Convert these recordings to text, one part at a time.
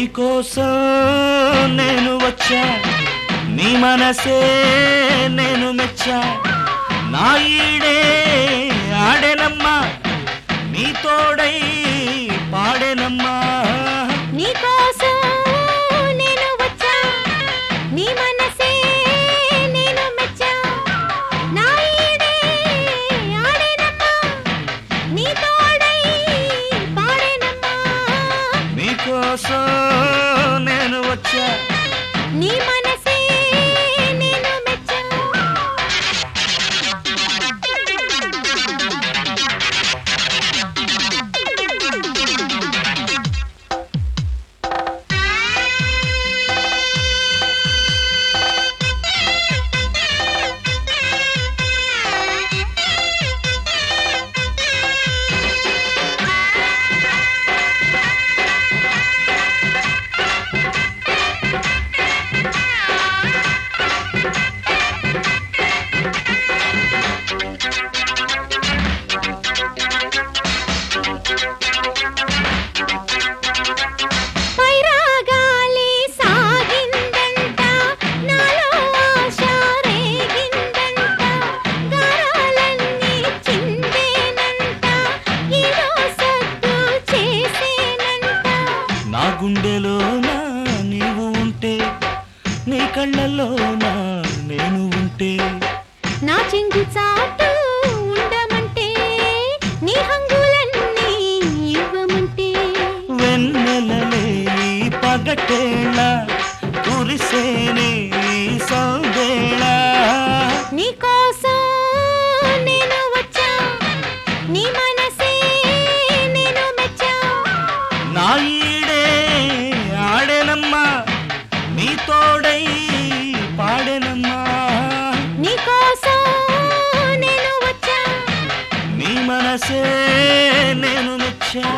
నీకోసం నేను వచ్చా నీ మనసే నేను మెచ్చా నా ఈడే ఆడేనమ్మా నీ తోడై పాడేనమ్మా నీకోసం నేను వచ్చా నీ మనసే నేను మెచ్చా నా ఈడే ఆడేనమ్మా నీ తోడై పాడేనమ్మా నీకోసం నేను వచ్చా నీ మనసే నేను మెచ్చా పైరాగాలి సాగిందంట నాలో ఆశ రేగిందంట గారాలన్నీ చిందేనంట ఏదో సద్దు చేసేనంట నా గుండెలోన నీవు ఉంటే నీ కళ్ళలోన నేను ఉంటే నా చెంగు చాటు ఉండమంటే నీ హంగులన్నీ ఇవ్వమంటే వెన్నెలలే ఈ పగటేళ కురిసేనే ఈ సందేళ నీకోసం నేను వచ్చా నీ మనసే నేను మెచ్చా నా ఈడే ఆడేనమ్మా నీ తోడై పాడేనమ్మా నీకోసం నేను వచ్చా నీ మనసే నేను మెచ్చా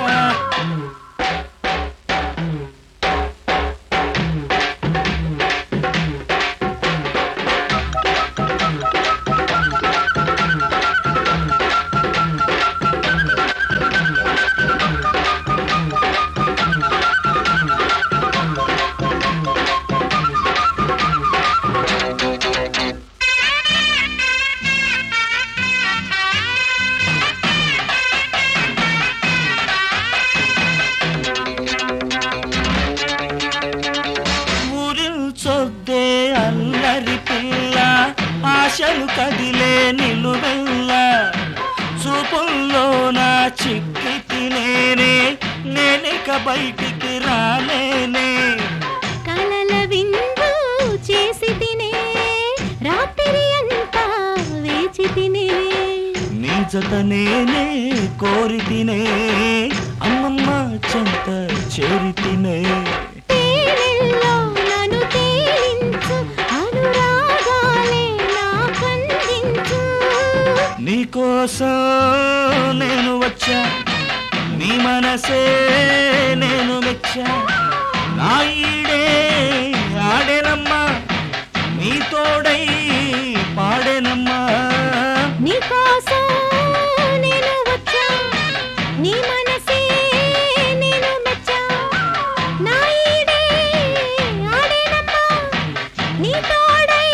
ఊరిల్చొద్దే అల్లరి పిల్ల ఆశలు కదిలే నిలువెల్ల చూపుల్లో నా చిక్కి తినేనే నేనిక బయటికి రాలేనే కలల విందు చేసి తినే రాత్రి అంతా వేచి తినే నీ జత నేనే కోరి తినే అమ్మమ్మ చెంత చేరి తినే తేనెల్లో నన్ను తేలించు అనురాగాలే నాకందించు నీకోసం నేను వచ్చా నీ మనసే నేను మెచ్చా నా ఈడే ఆడేనమ్మా నీ తోడై పాడేనమ్మా నీకోసం నేను వచ్చా నీ మనసే నేను మెచ్చా నా ఈడే ఆడేనమ్మా నీ తోడై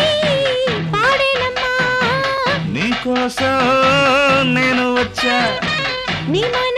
పాడేనమ్మా నీకోసం నేను వచ్చా నీ మన